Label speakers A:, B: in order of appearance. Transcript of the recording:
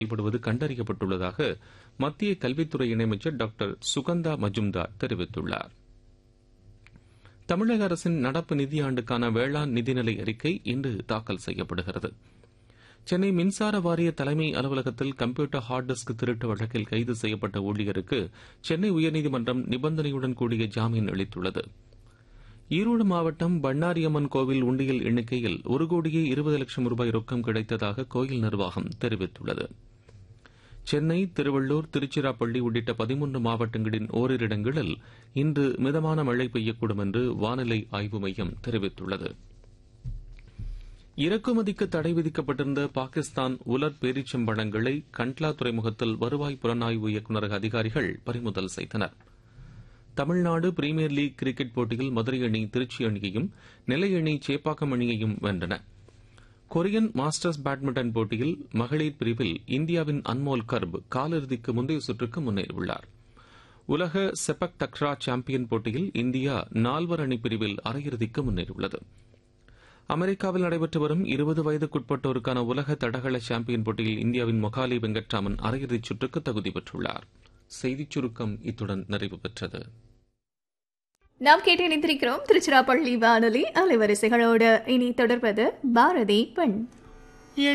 A: செயல்படுவது கண்டறியப்பட்டுள்ளதாக மத்திய கல்வித்துறை இணையமைச்சர் டாக்டர் சுகந்தா மஜும்தார் தெரிவித்துள்ளார் தமிழக அரசின் நடப்பு நிதியாண்டுக்கான வேளாண் நிதிநிலை அறிக்கை இன்று தாக்கல் செய்யப்படுகிறது சென்னை மின்சார வாரிய தலைமை அலுவலகத்தில் கம்ப்யூட்டர் ஹார்ட் டிஸ்க் திருட்டு வழக்கில் கைது செய்யப்பட்ட ஊழியருக்கு சென்னை உயர்நீதிமன்றம் நிபந்தனையுடன் கூடிய ஜாமீன் அளித்துள்ளது ஈரோடு மாவட்டம் பண்ணாரியம்மன் கோவில் உண்டியல் எண்ணிக்கையில் ஒரு கோடியே இருபது லட்சம் ரூபாய் ரொக்கம் கிடைத்ததாக கோயில் நிர்வாகம் தெரிவித்துள்ளது சென்னை திருவள்ளூர் திருச்சிராப்பள்ளி உள்ளிட்ட பதிமூன்று மாவட்டங்களின் ஓரிரு இடங்களில் இன்று மிதமான மழை பெய்யக்கூடும் என்று வானிலை ஆய்வு மையம் தெரிவித்துள்ளது இறக்குமதிக்கு தடை விதிக்கப்பட்டிருந்த பாகிஸ்தான் உலர் பேரிச்சம்பழங்களை கண்ட்லா துறைமுகத்தில் வருவாய் புலனாய்வு இயக்குநரக அதிகாரிகள் பறிமுதல் செய்தனர் தமிழ்நாடு பிரீமியர் லீக் கிரிக்கெட் போட்டியில் மதுரை அணி திருச்சி அணியையும் நெல்லை அணி சேப்பாக்கம் அணியையும் வென்றன கொரியன் மாஸ்டர்ஸ் பேட்மிண்டன் போட்டியில் மகளிர் பிரிவில் இந்தியாவின் அன்மோல் கர்ப் காலிறுதிக்கு முந்தைய சுற்றுக்கு முன்னேறியுள்ளார் உலக செபக் தக்ரா சாம்பியன் போட்டியில் இந்தியா நால்வர் அணி பிரிவில் அரையிறுதிக்கு முன்னேறியுள்ளது அமெரிக்காவில் நடைபெற்று வரும் இருபது வயதுக்குட்பட்டோருக்கான உலக தடகள சாம்பியன் போட்டியில் இந்தியாவின் மொகாலி வெங்கட்ராமன் அரையிறுதிச் சுற்றுக்கு தகுதி பெற்றுள்ளார் செய்திச் சுருக்கம் இத்துடன் நிறைவு பெற்றது
B: நாம் கேட்டு இணைந்திருக்கிறோம் திருச்சிராப்பள்ளி வானொலி அலைவரிசைகளோடு இனி தொடர்வது பாரதி பெண்